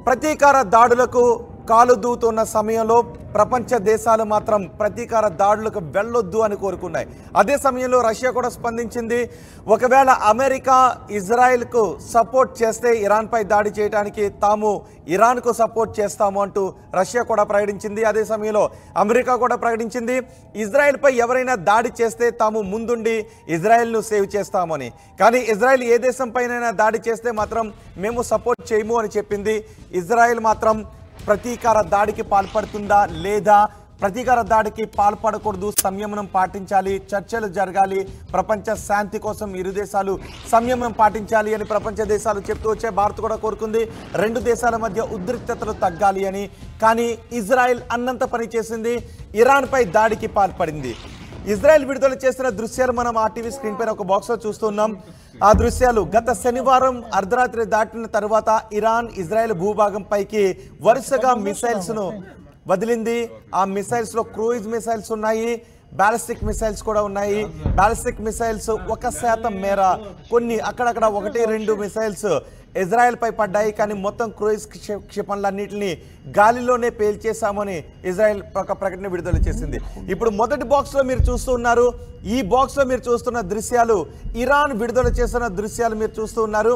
ప్రతీకార దాడులకు కాలు దూతున్న సమయంలో ప్రపంచ దేశాలు మాత్రం ప్రతీకార దాడులకు వెళ్ళొద్దు అని కోరుకున్నాయి అదే సమయంలో రష్యా కూడా స్పందించింది ఒకవేళ అమెరికా ఇజ్రాయెల్కు సపోర్ట్ చేస్తే ఇరాన్పై దాడి చేయడానికి తాము ఇరాన్కు సపోర్ట్ చేస్తాము అంటూ రష్యా కూడా ప్రకటించింది అదే సమయంలో అమెరికా కూడా ప్రకటించింది ఇజ్రాయెల్పై ఎవరైనా దాడి చేస్తే తాము ముందుండి ఇజ్రాయెల్ను సేవ్ చేస్తామని కానీ ఇజ్రాయెల్ ఏ దేశంపైనైనా దాడి చేస్తే మాత్రం మేము సపోర్ట్ చేయము అని చెప్పింది ఇజ్రాయెల్ మాత్రం ప్రతీకార దాడికి పాల్పడుతుందా లేదా ప్రతీకార దాడికి పాల్పడకూడదు సంయమనం పాటించాలి చర్చలు జరగాలి ప్రపంచ శాంతి కోసం ఇరు దేశాలు సంయమనం పాటించాలి అని ప్రపంచ దేశాలు చెప్తూ వచ్చే భారత్ కూడా కోరుకుంది రెండు దేశాల మధ్య ఉద్రిక్తతలు తగ్గాలి అని కానీ ఇజ్రాయెల్ అన్నంత పని చేసింది ఇరాన్పై దాడికి పాల్పడింది ఇజ్రాయెల్ విడుదల చేసిన దృశ్యాలు మనం ఆ టీవీ స్క్రీన్ పైన ఒక బాక్స్ లో చూస్తున్నాం ఆ దృశ్యాలు గత శనివారం అర్ధరాత్రి దాటిన తర్వాత ఇరాన్ ఇజ్రాయెల్ భూభాగం పైకి వరుసగా మిసైల్స్ ను వదిలింది ఆ మిసైల్స్ లో క్రూయిజ్ మిసైల్స్ ఉన్నాయి బ్యాలిస్టిక్ మిసైల్స్ కూడా ఉన్నాయి బ్యాలిస్టిక్ మిసైల్స్ ఒక శాతం మేర కొన్ని అక్కడక్కడ ఒకటి రెండు మిసైల్స్ ఇజ్రాయెల్ పై పడ్డాయి కానీ మొత్తం క్రూయిజ్ క్షి- క్షిపణులన్నింటినీ గాలిలోనే పేల్చేశామని ఇజ్రాయెల్ ఒక ప్రకటన విడుదల చేసింది ఇప్పుడు మొదటి బాక్స్ లో మీరు చూస్తూ ఉన్నారు ఈ బాక్స్ లో మీరు చూస్తున్న దృశ్యాలు ఇరాన్ విడుదల చేస్తున్న దృశ్యాలు మీరు చూస్తూ ఉన్నారు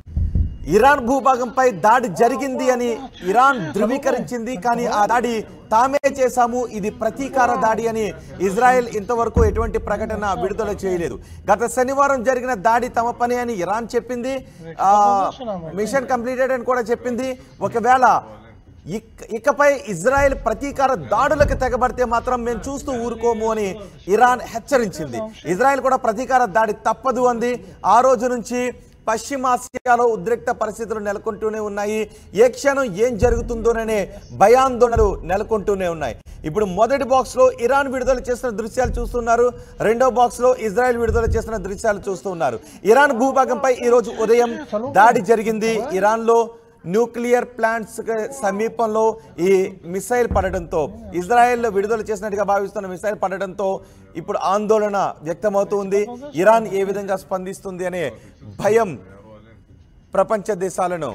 ఇరాన్ భూభాగంపై దాడి జరిగింది అని ఇరాన్ ధృవీకరించింది కానీ ఆ దాడి తామే చేశాము ఇది ప్రతీకార దాడి అని ఇజ్రాయెల్ ఇంతవరకు ఎటువంటి ప్రకటన విడుదల చేయలేదు గత శనివారం జరిగిన దాడి తమ పని అని ఇరాన్ చెప్పింది ఆ, మిషన్ కంప్లీటెడ్ అని కూడా చెప్పింది ఒకవేళ ఇక్- ఇకపై ఇజ్రాయెల్ ప్రతీకార దాడులకు తెగబడితే మాత్రం మేము చూస్తూ ఊరుకోము అని ఇరాన్ హెచ్చరించింది ఇజ్రాయెల్ కూడా ప్రతీకార దాడి తప్పదు అంది ఆ రోజు నుంచి పశ్చిమాసియాలో ఉద్రిక్త పరిస్థితులు నెలకొంటూనే ఉన్నాయి ఏ క్షణం ఏం జరుగుతుందోననే భయాందోళనలు నెలకొంటూనే ఉన్నాయి ఇప్పుడు మొదటి బాక్స్ లో ఇరాన్ విడుదల చేసిన దృశ్యాలు చూస్తున్నారు రెండో బాక్స్ లో ఇజ్రాయెల్ విడుదల చేసిన దృశ్యాలు చూస్తున్నారు ఇరాన్ భూభాగంపై ఈ రోజు ఉదయం దాడి జరిగింది ఇరాన్ లో న్యూక్లియర్ ప్లాంట్స్ సమీపంలో ఈ మిసైల్ పడడంతో ఇజ్రాయెల్ విడుదల చేసినట్టుగా భావిస్తున్న మిసైల్ పడడంతో ఇప్పుడు ఆందోళన వ్యక్తమవుతుంది ఇరాన్ ఏ విధంగా స్పందిస్తుంది అనే భయం ప్రపంచ దేశాలను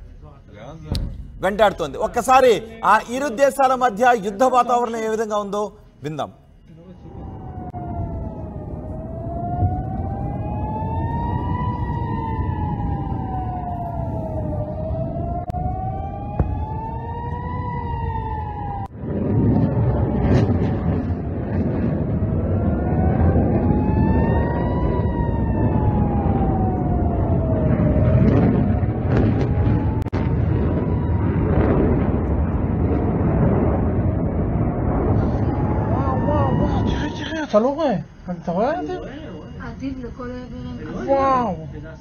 వెంటాడుతోంది ఒక్కసారి ఆ ఇరు దేశాల మధ్య యుద్ధ వాతావరణం ఏ విధంగా ఉందో విందాం וואו, וואו, וואו, תראה, תראה, אתה לא רואה. אתה רואה את זה? עתיד לכל עבר הם וואו.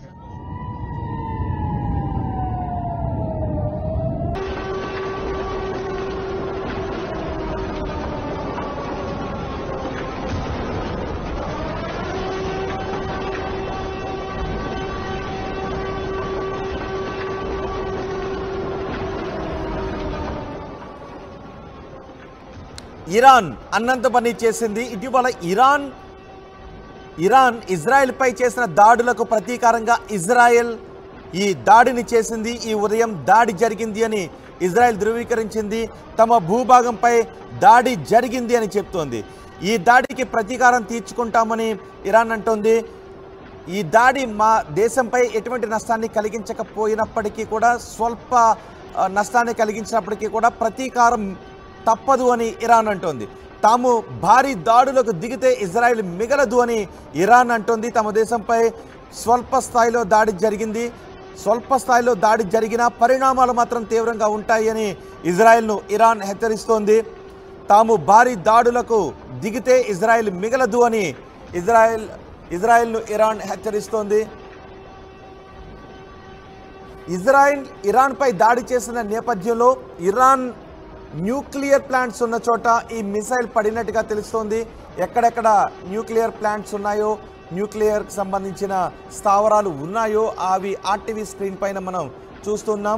ఇరాన్ అన్నంత పని చేసింది ఇటీవల ఇరాన్ ఇరాన్ ఇజ్రాయెల్ పై చేసిన దాడులకు ప్రతీకారంగా ఇజ్రాయెల్ ఈ దాడిని చేసింది ఈ ఉదయం దాడి జరిగింది అని ఇజ్రాయెల్ ధృవీకరించింది తమ భూభాగంపై దాడి జరిగింది అని చెప్తోంది ఈ దాడికి ప్రతీకారం తీర్చుకుంటామని ఇరాన్ అంటోంది ఈ దాడి మా దేశంపై ఎటువంటి నష్టాన్ని కలిగించకపోయినప్పటికీ కూడా స్వల్ప ఆ, నష్టాన్ని కలిగించినప్పటికీ కూడా ప్రతీకారం తప్పదు అని ఇరాన్ అంటోంది తాము భారీ దాడులకు దిగితే ఇజ్రాయెల్ మిగలదు అని ఇరాన్ అంటోంది తమ దేశంపై స్వల్ప స్థాయిలో దాడి జరిగింది స్వల్ప స్థాయిలో దాడి జరిగినా పరిణామాలు మాత్రం తీవ్రంగా ఉంటాయి అని ఇజ్రాయెల్ను ఇరాన్ హెచ్చరిస్తోంది తాము భారీ దాడులకు దిగితే ఇజ్రాయెల్ మిగలదు అని ఇజ్రాయెల్ ఇజ్రాయెల్ను ఇరాన్ హెచ్చరిస్తోంది ఇజ్రాయెల్ ఇరాన్పై దాడి చేసిన నేపథ్యంలో ఇరాన్ న్యూక్లియర్ ప్లాంట్స్ ఉన్న చోట ఈ మిసైల్ పడినట్టుగా తెలుస్తోంది ఎక్కడెక్కడ న్యూక్లియర్ ప్లాంట్స్ ఉన్నాయో న్యూక్లియర్కి సంబంధించిన స్థావరాలు ఉన్నాయో అవి ఆర్టీవీ స్క్రీన్ పైన మనం చూస్తున్నాం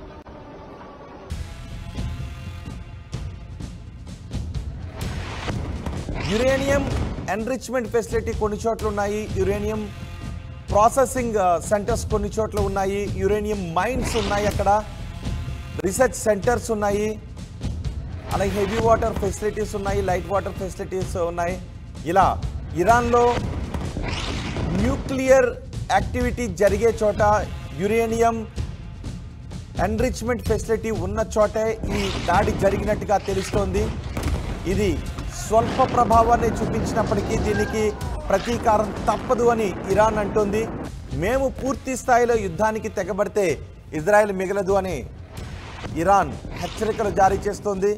యురేనియం ఎన్రిచ్మెంట్ ఫెసిలిటీ కొన్ని చోట్ల ఉన్నాయి యురేనియం ప్రాసెసింగ్ సెంటర్స్ కొన్ని చోట్ల ఉన్నాయి యురేనియం మైన్స్ ఉన్నాయి అక్కడ రీసెర్చ్ సెంటర్స్ ఉన్నాయి అలాగే హెవీ వాటర్ ఫెసిలిటీస్ ఉన్నాయి లైట్ వాటర్ ఫెసిలిటీస్ ఉన్నాయి ఇలా ఇరాన్లో న్యూక్లియర్ యాక్టివిటీ జరిగే చోట యురేనియం ఎన్రిచ్మెంట్ ఫెసిలిటీ ఉన్న చోటే ఈ దాడి జరిగినట్టుగా తెలుస్తోంది ఇది స్వల్ప ప్రభావాన్ని చూపించినప్పటికీ దీనికి ప్రతీకారం తప్పదు అని ఇరాన్ అంటోంది మేము పూర్తి స్థాయిలో యుద్ధానికి తెగబడితే ఇజ్రాయెల్ మిగలదు అని ఇరాన్ హెచ్చరికలు జారీ చేస్తోంది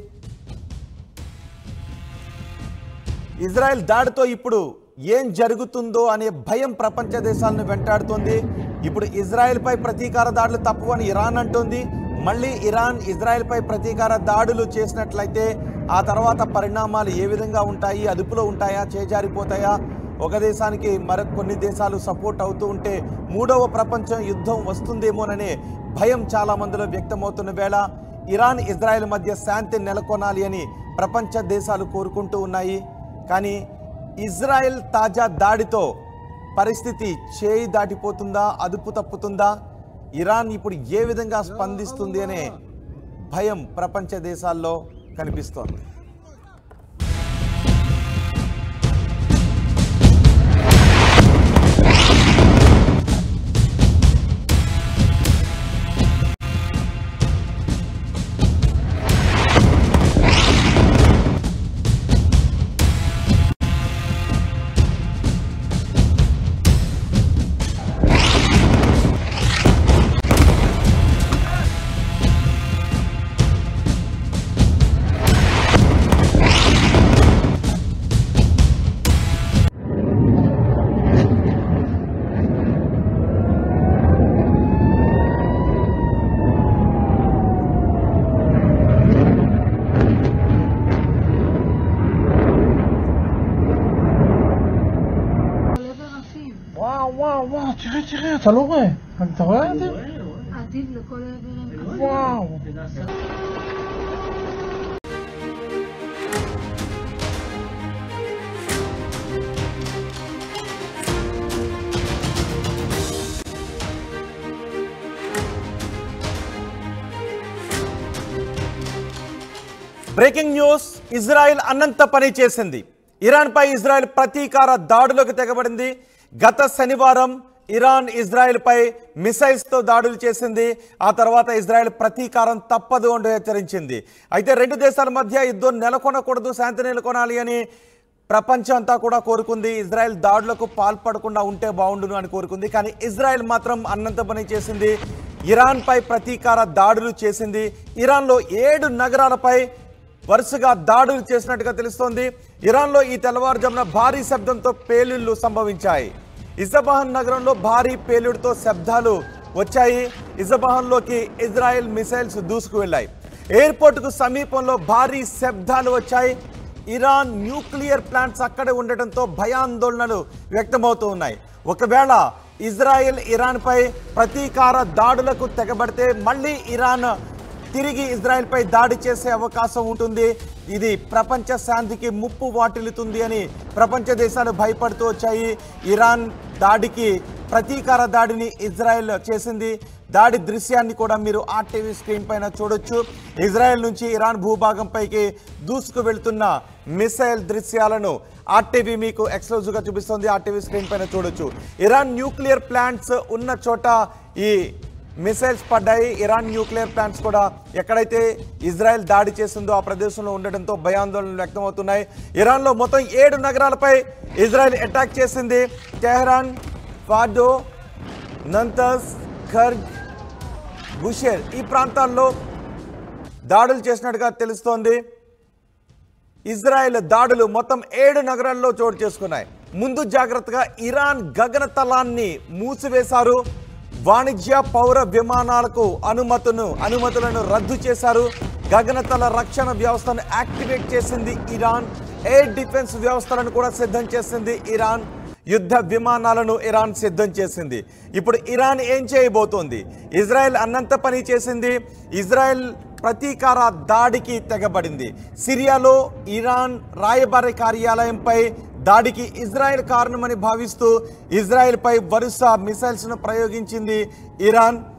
ఇజ్రాయెల్ దాడితో ఇప్పుడు ఏం జరుగుతుందో అనే భయం ప్రపంచ దేశాలను వెంటాడుతోంది ఇప్పుడు ఇజ్రాయెల్పై ప్రతీకార దాడులు తప్పు అని ఇరాన్ అంటోంది మళ్ళీ ఇరాన్ ఇజ్రాయెల్పై ప్రతీకార దాడులు చేసినట్లయితే ఆ తర్వాత పరిణామాలు ఏ విధంగా ఉంటాయి అదుపులో ఉంటాయా చేజారిపోతాయా ఒక దేశానికి మరొక కొన్ని దేశాలు సపోర్ట్ అవుతూ ఉంటే మూడవ ప్రపంచం యుద్ధం వస్తుందేమోననే భయం చాలా మందిలో వ్యక్తమవుతున్న వేళ ఇరాన్ ఇజ్రాయెల్ మధ్య శాంతి నెలకొనాలి అని ప్రపంచ దేశాలు కోరుకుంటూ ఉన్నాయి కానీ ఇజ్రాయెల్ తాజా దాడితో పరిస్థితి చేయి దాటిపోతుందా అదుపు తప్పుతుందా ఇరాన్ ఇప్పుడు ఏ విధంగా స్పందిస్తుంది అనే భయం ప్రపంచ దేశాల్లో కనిపిస్తోంది לעבר עפים. וואו, וואו, וואו, תראה, תראה, אתה לא רואה? אתה רואה את זה? עתיד לכל עבר הם עפים. וואו. బ్రేకింగ్ న్యూస్ ఇజ్రాయెల్ అనంత పని చేసింది ఇరాన్పై ఇజ్రాయెల్ ప్రతీకార దాడులకు తెగబడింది గత శనివారం ఇరాన్ ఇజ్రాయెల్పై మిసైల్స్తో దాడులు చేసింది ఆ తర్వాత ఇజ్రాయెల్ ప్రతీకారం తప్పదు అంటూ హెచ్చరించింది అయితే రెండు దేశాల మధ్య యుద్ధం నెలకొనకూడదు శాంతి నెలకొనాలి అని ప్రపంచం అంతా కూడా కోరుకుంది ఇజ్రాయెల్ దాడులకు పాల్పడకుండా ఉంటే బాగుండును అని కోరుకుంది కానీ ఇజ్రాయెల్ మాత్రం అన్నంత పని చేసింది ఇరాన్పై ప్రతీకార దాడులు చేసింది ఇరాన్లో ఏడు నగరాలపై వరుసగా దాడులు చేసినట్టుగా తెలుస్తోంది ఇరాన్లో ఈ తెల్లవారుజామున భారీ శబ్దంతో పేలుళ్లు సంభవించాయి ఇజబాహన్ నగరంలో భారీ పేలుడుతో శబ్దాలు వచ్చాయి ఇజబాహన్లోకి ఇజ్రాయెల్ మిసైల్స్ దూసుకు వెళ్ళాయి ఎయిర్పోర్టుకు సమీపంలో భారీ శబ్దాలు వచ్చాయి ఇరాన్ న్యూక్లియర్ ప్లాంట్స్ అక్కడే ఉండటంతో భయాందోళనలు వ్యక్తమవుతూ ఉన్నాయి ఒకవేళ ఇజ్రాయెల్ ఇరాన్పై ప్రతీకార దాడులకు తెగబడితే మళ్ళీ ఇరాన్ తిరిగి ఇజ్రాయెల్పై దాడి చేసే అవకాశం ఉంటుంది ఇది ప్రపంచ శాంతికి ముప్పు వాటిల్లుతుంది అని ప్రపంచ దేశాలు భయపడుతూ వచ్చాయి ఇరాన్ దాడికి ప్రతీకార దాడిని ఇజ్రాయెల్ చేసింది దాడి దృశ్యాన్ని కూడా మీరు ఆర్టీవీ స్క్రీన్ పైన చూడొచ్చు ఇజ్రాయెల్ నుంచి ఇరాన్ భూభాగంపైకి దూసుకు వెళ్తున్న మిసైల్ దృశ్యాలను ఆర్టీవీ మీకు ఎక్స్క్లూజివ్గా చూపిస్తుంది ఆర్టీవీ స్క్రీన్ పైన చూడొచ్చు ఇరాన్ న్యూక్లియర్ ప్లాంట్స్ ఉన్న చోట ఈ మిసైల్స్ పడ్డాయి ఇరాన్ న్యూక్లియర్ ప్లాంట్స్ కూడా ఎక్కడైతే ఇజ్రాయెల్ దాడి చేసిందో ఆ ప్రదేశంలో ఉండడంతో భయాందోళనలు వ్యక్తమవుతున్నాయి ఇరాన్లో మొత్తం ఏడు నగరాలపై ఇజ్రాయెల్ అటాక్ చేసింది Tehran Fordo Natanz Kharg Bushehr ఈ ప్రాంతాల్లో దాడులు చేసినట్టుగా తెలుస్తోంది ఇజ్రాయెల్ దాడులు మొత్తం ఏడు నగరాల్లో చోటు చేసుకున్నాయి ముందు జాగ్రత్తగా ఇరాన్ గగనతలాన్ని మూసివేశారు వాణిజ్య పౌర విమానాలకు అనుమతును అనుమతులను రద్దు చేశారు గగనతల రక్షణ వ్యవస్థను యాక్టివేట్ చేసింది ఇరాన్ ఎయిర్ డిఫెన్స్ వ్యవస్థలను కూడా సిద్ధం చేసింది ఇరాన్ యుద్ధ విమానాలను ఇరాన్ సిద్ధం చేసింది ఇప్పుడు ఇరాన్ ఏం చేయబోతోంది ఇజ్రాయెల్ అన్నంత పని చేసింది ఇజ్రాయెల్ ప్రతీకార దాడికి తెగబడింది సిరియాలో ఇరాన్ రాయబార కార్యాలయంపై దాడికి ఇజ్రాయెల్ కారణమని భావిస్తూ ఇజ్రాయెల్పై వరుస మిసైల్స్ను ప్రయోగించింది ఇరాన్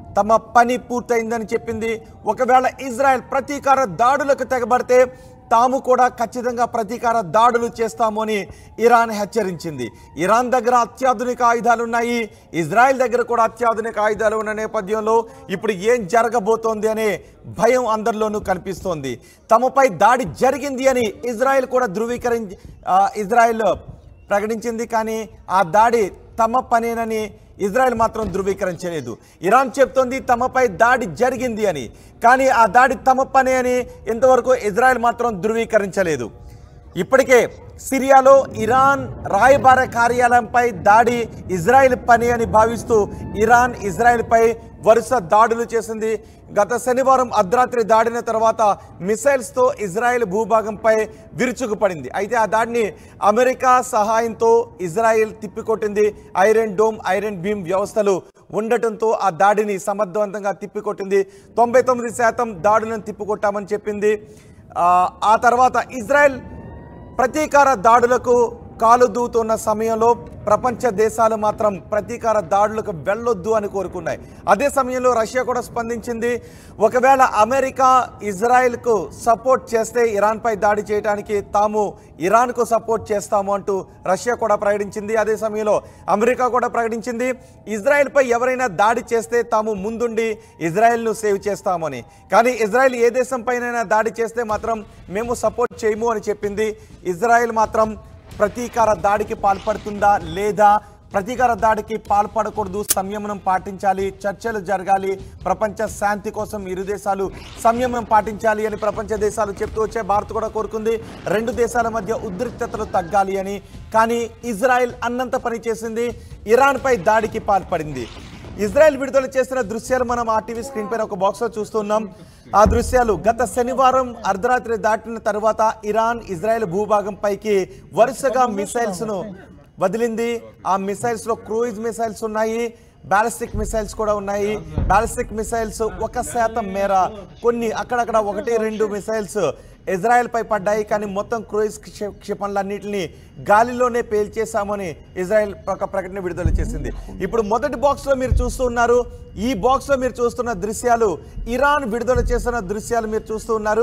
తమ పని పూర్తయిందని చెప్పింది ఒకవేళ ఇజ్రాయెల్ ప్రతీకార దాడులకు తెగబడితే తాము కూడా ఖచ్చితంగా ప్రతీకార దాడులు చేస్తాము అని ఇరాన్ హెచ్చరించింది ఇరాన్ దగ్గర అత్యాధునిక ఆయుధాలు ఉన్నాయి ఇజ్రాయెల్ దగ్గర కూడా అత్యాధునిక ఆయుధాలు ఉన్న నేపథ్యంలో ఇప్పుడు ఏం జరగబోతోంది అనే భయం అందరిలోనూ కనిపిస్తోంది తమపై దాడి జరిగింది అని ఇజ్రాయెల్ కూడా ధృవీకరించి ఆ, ఇజ్రాయెల్ ప్రకటించింది కానీ ఆ దాడి తమ పనేనని ఇజ్రాయెల్ మాత్రం ధృవీకరించలేదు ఇరాన్ చెప్తోంది తమపై దాడి జరిగింది అని కానీ ఆ దాడి తమ పనే అని ఇంతవరకు ఇజ్రాయెల్ మాత్రం ధృవీకరించలేదు ఇప్పటికే సిరియాలో ఇరాన్ రాయబార కార్యాలయంపై దాడి ఇజ్రాయెల్ పని అని భావిస్తూ ఇరాన్ ఇజ్రాయెల్పై వరుస దాడులు చేసింది గత శనివారం అర్ధరాత్రి దాడిన తర్వాత మిసైల్స్తో ఇజ్రాయెల్ భూభాగంపై విరుచుకుపడింది అయితే ఆ దాడిని అమెరికా సహాయంతో ఇజ్రాయెల్ తిప్పికొట్టింది ఐరన్ డోమ్ ఐరన్ బీమ్ వ్యవస్థలు ఉండటంతో ఆ దాడిని సమర్థవంతంగా తిప్పికొట్టింది తొంభై తొమ్మిది శాతం దాడులను తిప్పికొట్టామని చెప్పింది ఆ, ఆ తర్వాత ఇజ్రాయెల్ ప్రతీకార దాడులకు కాలు దూతున్న సమయంలో ప్రపంచ దేశాలు మాత్రం ప్రతీకార దాడులకు వెళ్ళొద్దు అని కోరుకున్నాయి అదే సమయంలో రష్యా కూడా స్పందించింది ఒకవేళ అమెరికా ఇజ్రాయెల్కు సపోర్ట్ చేస్తే ఇరాన్పై దాడి చేయడానికి తాము ఇరాన్కు సపోర్ట్ చేస్తాము అంటూ రష్యా కూడా ప్రకటించింది అదే సమయంలో అమెరికా కూడా ప్రకటించింది ఇజ్రాయెల్పై ఎవరైనా దాడి చేస్తే తాము ముందుండి ఇజ్రాయెల్ను సేవ్ చేస్తామని కానీ ఇజ్రాయెల్ ఏ దేశంపైనైనా దాడి చేస్తే మాత్రం మేము సపోర్ట్ చేయము అని చెప్పింది ఇజ్రాయెల్ మాత్రం ప్రతీకార దాడికి పాల్పడుతుందా లేదా ప్రతీకార దాడికి పాల్పడకూడదు సంయమనం పాటించాలి చర్చలు జరగాలి ప్రపంచ శాంతి కోసం ఇరు దేశాలు సంయమనం పాటించాలి అని ప్రపంచ దేశాలు చెప్తూ వచ్చే భారత్ కూడా కోరుకుంది రెండు దేశాల మధ్య ఉద్రిక్తతలు తగ్గాలి అని కానీ ఇజ్రాయెల్ అన్నంత పని చేసింది ఇరాన్పై దాడికి పాల్పడింది ఇజ్రాయెల్ విడుదల చేసిన దృశ్యాలు మనం ఆ టీవీ స్క్రీన్ పైన ఒక బాక్స్ లో చూస్తున్నాం ఆ దృశ్యాలు గత శనివారం అర్ధరాత్రి దాటిన తర్వాత ఇరాన్ ఇజ్రాయెల్ భూభాగం పైకి వరుసగా మిసైల్స్ ను వదిలింది ఆ మిసైల్స్ లో క్రూయిజ్ మిసైల్స్ ఉన్నాయి బ్యాలిస్టిక్ మిసైల్స్ కూడా ఉన్నాయి బ్యాలిస్టిక్ మిసైల్స్ ఒక శాతం మేర కొన్ని అక్కడక్కడ ఒకటి రెండు మిసైల్స్ ఇజ్రాయెల్ పై పడ్డాయి కానీ మొత్తం క్రూయిజ్ క్షి- క్షిపణులన్నింటినీ గాలిలోనే పేల్చేశామని ఇజ్రాయెల్ ఒక ప్రకటన విడుదల చేసింది ఇప్పుడు మొదటి బాక్స్ లో మీరు చూస్తూ ఉన్నారు ఈ బాక్స్ లో మీరు చూస్తున్న దృశ్యాలు ఇరాన్ విడుదల చేస్తున్న దృశ్యాలు మీరు చూస్తూ ఉన్నారు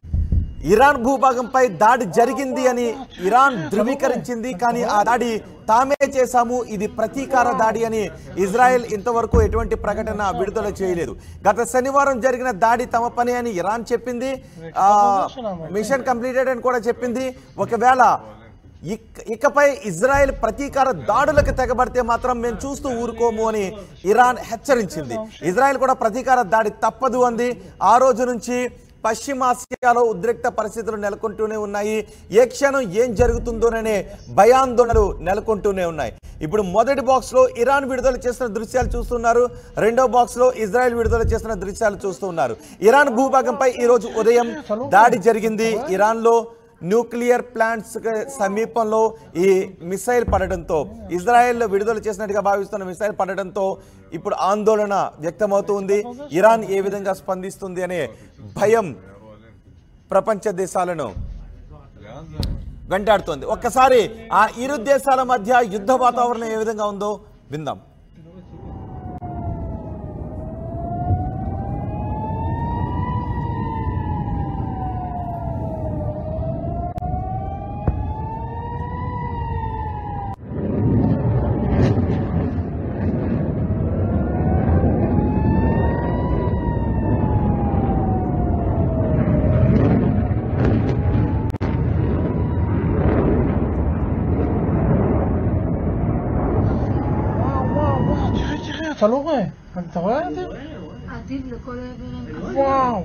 ఇరాన్ భూభాగంపై దాడి జరిగింది అని ఇరాన్ ధృవీకరించింది కానీ ఆ దాడి తామే చేశాము ఇది ప్రతీకార దాడి అని ఇజ్రాయెల్ ఇంతవరకు ఎటువంటి ప్రకటన విడుదల చేయలేదు గత శనివారం జరిగిన దాడి తమ పని అని ఇరాన్ చెప్పింది ఆ, మిషన్ కంప్లీటెడ్ అని కూడా చెప్పింది ఒకవేళ ఇక్- ఇకపై ఇజ్రాయెల్ ప్రతీకార దాడులకు తెగబడితే మాత్రం మేము చూస్తూ ఊరుకోము అని ఇరాన్ హెచ్చరించింది ఇజ్రాయెల్ కూడా ప్రతీకార దాడి తప్పదు అంది ఆ రోజు నుంచి పశ్చిమాసియాలో ఉద్రిక్త పరిస్థితులు నెలకొంటూనే ఉన్నాయి ఏ క్షణం ఏం జరుగుతుందోననే భయాందోళనలు నెలకొంటూనే ఉన్నాయి ఇప్పుడు మొదటి బాక్స్ లో ఇరాన్ విడుదల చేసిన దృశ్యాలు చూస్తున్నారు రెండో బాక్స్ లో ఇజ్రాయెల్ విడుదల చేసిన దృశ్యాలు చూస్తున్నారు ఇరాన్ భూభాగంపై ఈ రోజు ఉదయం దాడి జరిగింది ఇరాన్ లో న్యూక్లియర్ ప్లాంట్స్ సమీపంలో ఈ మిసైల్ పడడంతో ఇజ్రాయెల్ విడుదల చేసినట్టుగా భావిస్తున్న మిసైల్ పడడంతో ఇప్పుడు ఆందోళన వ్యక్తమవుతుంది ఇరాన్ ఏ విధంగా స్పందిస్తుంది అనే భయం ప్రపంచ దేశాలను వెంటాడుతోంది ఒక్కసారి ఆ ఇరు దేశాల మధ్య యుద్ధ వాతావరణం ఏ విధంగా ఉందో విందాం וואו, וואו, וואו, תראה, תראה, אתה לא רואה. אתה רואה את זה? עתיד לכל עבר הם כבוד. וואו.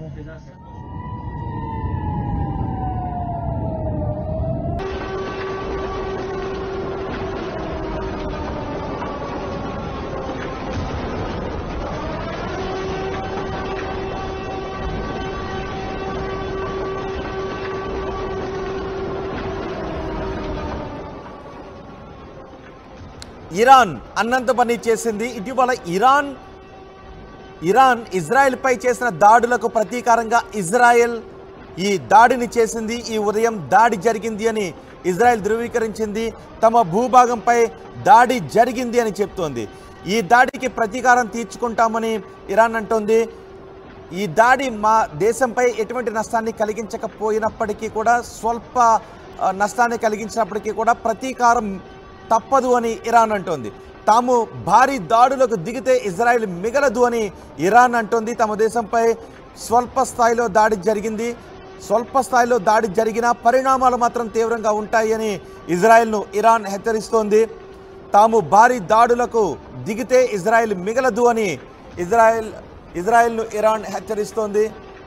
ఇరాన్ అన్నంత పని చేసింది ఇటీవల ఇరాన్ ఇరాన్ ఇజ్రాయెల్పై చేసిన దాడులకు ప్రతీకారంగా ఇజ్రాయెల్ ఈ దాడిని చేసింది ఈ ఉదయం దాడి జరిగింది అని ఇజ్రాయెల్ ధృవీకరించింది తమ భూభాగంపై దాడి జరిగింది అని చెప్తోంది ఈ దాడికి ప్రతీకారం తీర్చుకుంటామని ఇరాన్ అంటోంది ఈ దాడి మా దేశంపై ఎటువంటి నష్టాన్ని కలిగించకపోయినప్పటికీ కూడా స్వల్ప ఆ, నష్టాన్ని కలిగించినప్పటికీ కూడా ప్రతీకారం తప్పదు అని ఇరాన్ అంటోంది తాము భారీ దాడులకు దిగితే ఇజ్రాయెల్ మిగలదు అని ఇరాన్ అంటోంది తమ దేశంపై స్వల్ప స్థాయిలో దాడి జరిగింది స్వల్ప స్థాయిలో దాడి జరిగిన పరిణామాలు మాత్రం తీవ్రంగా ఉంటాయి అని ఇజ్రాయెల్ను ఇరాన్ హెచ్చరిస్తోంది తాము భారీ దాడులకు దిగితే ఇజ్రాయెల్ మిగలదు అని ఇజ్రాయెల్ ఇజ్రాయెల్ను ఇరాన్ హెచ్చరిస్తోంది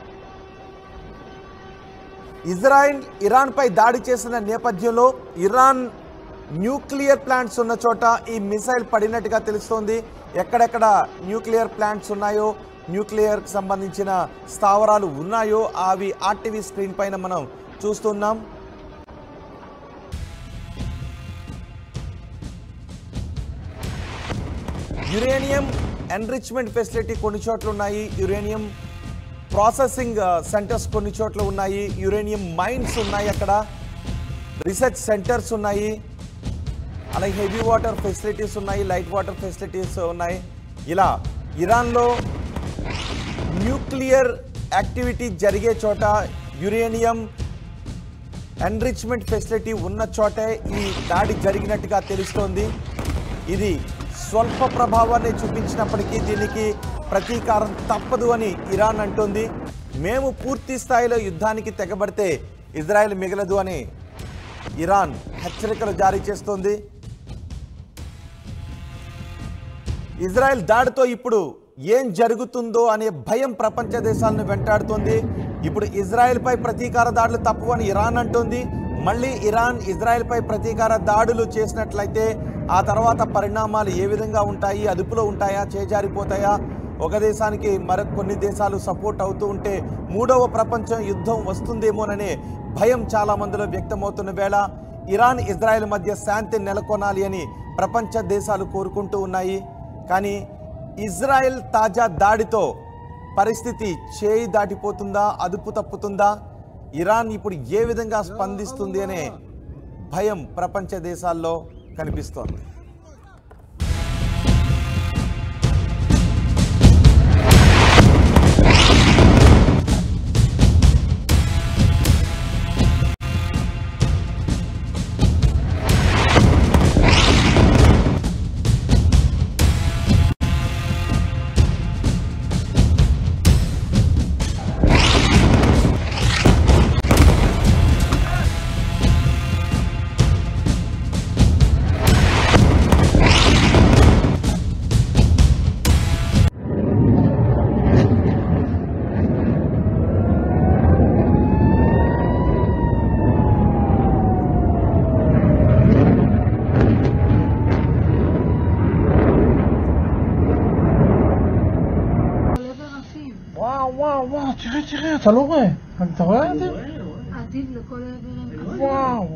ఇజ్రాయెల్ ఇరాన్పై దాడి చేసిన నేపథ్యంలో ఇరాన్ న్యూక్లియర్ ప్లాంట్స్ ఉన్న చోట ఈ మిసైల్ పడినట్టుగా తెలుస్తోంది ఎక్కడెక్కడ న్యూక్లియర్ ప్లాంట్స్ ఉన్నాయో న్యూక్లియర్కి సంబంధించిన స్థావరాలు ఉన్నాయో అవి ఆర్టీవీ స్క్రీన్ పైన మనం చూస్తున్నాం యురేనియం ఎన్రిచ్మెంట్ ఫెసిలిటీ కొన్ని చోట్ల ఉన్నాయి యురేనియం ప్రాసెసింగ్ సెంటర్స్ కొన్ని చోట్ల ఉన్నాయి యురేనియం మైన్స్ ఉన్నాయి అక్కడ రీసెర్చ్ సెంటర్స్ ఉన్నాయి అలాగే హెవీ వాటర్ ఫెసిలిటీస్ ఉన్నాయి లైట్ వాటర్ ఫెసిలిటీస్ ఉన్నాయి ఇలా ఇరాన్లో న్యూక్లియర్ యాక్టివిటీ జరిగే చోట యురేనియం ఎన్రిచ్మెంట్ ఫెసిలిటీ ఉన్న చోటే ఈ దాడి జరిగినట్టుగా తెలుస్తోంది ఇది స్వల్ప ప్రభావాన్ని చూపించినప్పటికీ దీనికి ప్రతీకారం తప్పదు అని ఇరాన్ అంటోంది మేము పూర్తి స్థాయిలో యుద్ధానికి తెగబడితే ఇజ్రాయెల్ మిగలదు అని ఇరాన్ హెచ్చరికలు జారీ చేస్తోంది ఇజ్రాయెల్ దాడితో ఇప్పుడు ఏం జరుగుతుందో అనే భయం ప్రపంచ దేశాలను వెంటాడుతోంది ఇప్పుడు ఇజ్రాయెల్పై ప్రతీకార దాడులు తప్పవని ఇరాన్ అంటోంది మళ్ళీ ఇరాన్ ఇజ్రాయెల్పై ప్రతీకార దాడులు చేసినట్లయితే ఆ తర్వాత పరిణామాలు ఏ విధంగా ఉంటాయి అదుపులో ఉంటాయా చేజారిపోతాయా ఒక దేశానికి మరొక కొన్ని దేశాలు సపోర్ట్ అవుతూ ఉంటే మూడవ ప్రపంచం యుద్ధం వస్తుందేమోననే భయం చాలా మందిలో వ్యక్తమవుతున్న వేళ ఇరాన్ ఇజ్రాయెల్ మధ్య శాంతి నెలకొనాలి అని ప్రపంచ దేశాలు కోరుకుంటూ ఉన్నాయి కానీ ఇజ్రాయెల్ తాజా దాడితో పరిస్థితి చేయి దాటిపోతుందా అదుపు తప్పుతుందా ఇరాన్ ఇప్పుడు ఏ విధంగా స్పందిస్తుంది అనే భయం ప్రపంచ దేశాల్లో కనిపిస్తోంది לעבר עפים. וואו, וואו, וואו, תראה, תראה, אתה לא רואה. אתה רואה את זה? עתיד לכל עבר הם עפים. וואו.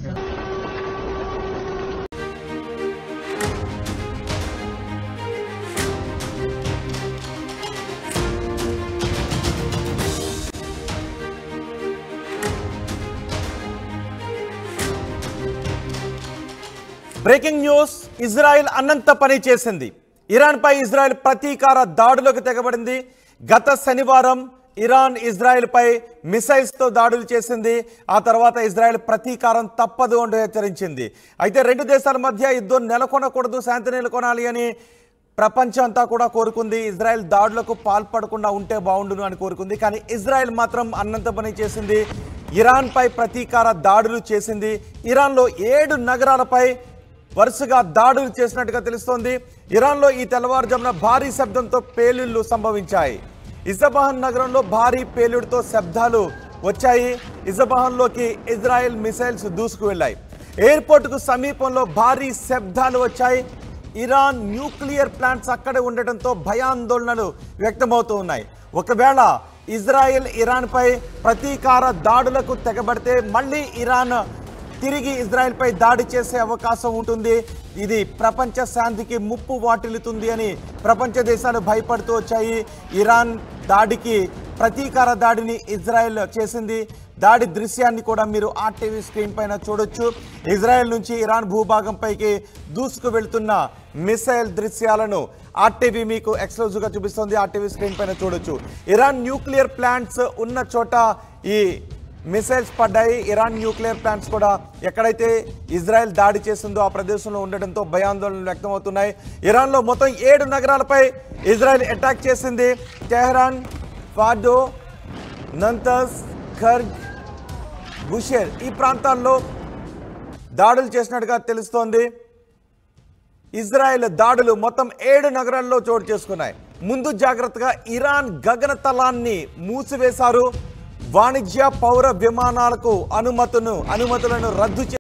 బ్రేకింగ్ న్యూస్ ఇజ్రాయెల్ అనంత పని చేసింది ఇరాన్పై ఇజ్రాయెల్ ప్రతీకార దాడులకు తెగబడింది గత శనివారం ఇరాన్ ఇజ్రాయెల్పై మిసైల్స్తో దాడులు చేసింది ఆ తర్వాత ఇజ్రాయెల్ ప్రతీకారం తప్పదు అంటూ హెచ్చరించింది అయితే రెండు దేశాల మధ్య యుద్ధం నెలకొనకూడదు శాంతి నెలకొనాలి అని ప్రపంచం అంతా కూడా కోరుకుంది ఇజ్రాయెల్ దాడులకు పాల్పడకుండా ఉంటే బాగుండును అని కోరుకుంది కానీ ఇజ్రాయెల్ మాత్రం అన్నంత పని చేసింది ఇరాన్పై ప్రతీకార దాడులు చేసింది ఇరాన్లో ఏడు నగరాలపై వరుసగా దాడులు చేసినట్టుగా తెలుస్తోంది ఇరాన్లో ఈ తెల్లవారుజామున భారీ శబ్దంతో పేలుళ్లు సంభవించాయి ఇజబహాన్ నగరంలో భారీ పేలుడుతో శబ్దాలు వచ్చాయి ఇజబహాన్లోకి ఇజ్రాయెల్ మిసైల్స్ దూసుకు వెళ్ళాయి ఎయిర్పోర్టుకు సమీపంలో భారీ శబ్దాలు వచ్చాయి ఇరాన్ న్యూక్లియర్ ప్లాంట్స్ అక్కడే ఉండటంతో భయాందోళనలు వ్యక్తమవుతూ ఉన్నాయి ఒకవేళ ఇజ్రాయెల్ ఇరాన్పై ప్రతీకార దాడులకు తెగబడితే మళ్ళీ ఇరాన్ తిరిగి ఇజ్రాయెల్పై దాడి చేసే అవకాశం ఉంటుంది ఇది ప్రపంచ శాంతికి ముప్పు వాటిల్లుతుంది అని ప్రపంచ దేశాలు భయపడుతూ వచ్చాయి ఇరాన్ దాడికి ప్రతీకార దాడిని ఇజ్రాయెల్ చేసింది దాడి దృశ్యాన్ని కూడా మీరు ఆర్టీవీ స్క్రీన్ పైన చూడొచ్చు ఇజ్రాయెల్ నుంచి ఇరాన్ భూభాగంపైకి దూసుకు వెళ్తున్న మిసైల్ దృశ్యాలను ఆర్టీవీ మీకు ఎక్స్క్లూజివ్గా చూపిస్తుంది ఆర్టీవీ స్క్రీన్ పైన చూడొచ్చు ఇరాన్ న్యూక్లియర్ ప్లాంట్స్ ఉన్న చోట ఈ మిసైల్స్ పడ్డాయి ఇరాన్ న్యూక్లియర్ ప్లాంట్స్ కూడా ఎక్కడైతే ఇజ్రాయెల్ దాడి చేసిందో ఆ ప్రదేశంలో ఉండడంతో భయాందోళనలు వ్యక్తమవుతున్నాయి ఇరాన్లో మొత్తం ఏడు నగరాలపై ఇజ్రాయెల్ అటాక్ చేసింది Tehran Fordo Natanz Kharg Bushehr ఈ ప్రాంతాల్లో దాడులు చేసినట్టుగా తెలుస్తోంది ఇజ్రాయెల్ దాడులు మొత్తం ఏడు నగరాల్లో చోటు చేసుకున్నాయి ముందు జాగ్రత్తగా ఇరాన్ గగనతలాన్ని మూసివేశారు వాణిజ్య పౌర విమానాలకు అనుమతును అనుమతులను రద్దు చే